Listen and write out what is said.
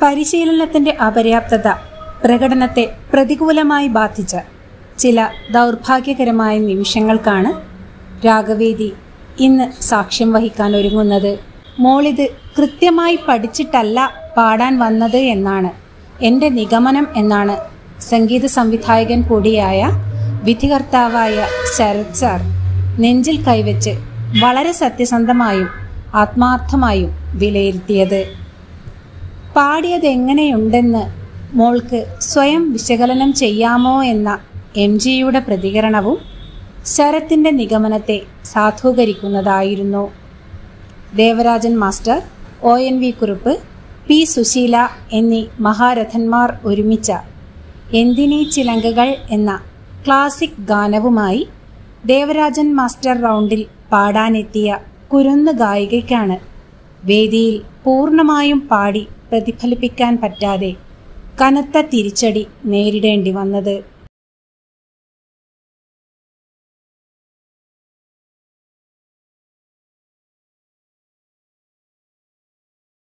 പരിശീലനത്തിന്റെ അപര്യാപ്തത പ്രകടനത്തെ പ്രതികൂലമായി ബാധിച്ച ചില ദൗർഭാഗ്യകരമായ നിമിഷങ്ങൾക്കാണ് രാഗവേദി ഇന്ന് സാക്ഷ്യം വഹിക്കാൻ ഒരുങ്ങുന്നത് മോളിത് കൃത്യമായി പഠിച്ചിട്ടല്ല പാടാൻ വന്നത് എന്നാണ് എൻ്റെ നിഗമനം എന്നാണ് സംഗീത സംവിധായകൻ കൂടിയായ വിധികർത്താവായ ശരത് സാർ നെഞ്ചിൽ കൈവച്ച് വളരെ സത്യസന്ധമായും ആത്മാർത്ഥമായും വിലയിരുത്തിയത് പാടിയത് എങ്ങനെയുണ്ടെന്ന് മോൾക്ക് സ്വയം വിശകലനം ചെയ്യാമോ എന്ന എം ജിയുടെ പ്രതികരണവും ശരത്തിന്റെ നിഗമനത്തെ സാധൂകരിക്കുന്നതായിരുന്നു Devarajan master O N V Kurup P Susheela എന്നീ മഹാരഥന്മാർ ഒരുമിച്ച എന്തിനീ ചിലങ്കകൾ എന്ന ക്ലാസിക് ഗാനവുമായി ദേവരാജൻ മാസ്റ്റർ റൗണ്ടിൽ പാടാനെത്തിയ കുരുന്ന് ഗായികയ്ക്കാണ് വേദിയിൽ പൂർണ്ണമായും പാടി പ്രതിഫലിപ്പിക്കാൻ പറ്റാതെ കനത്ത തിരിച്ചടി നേരിടേണ്ടി വന്നത്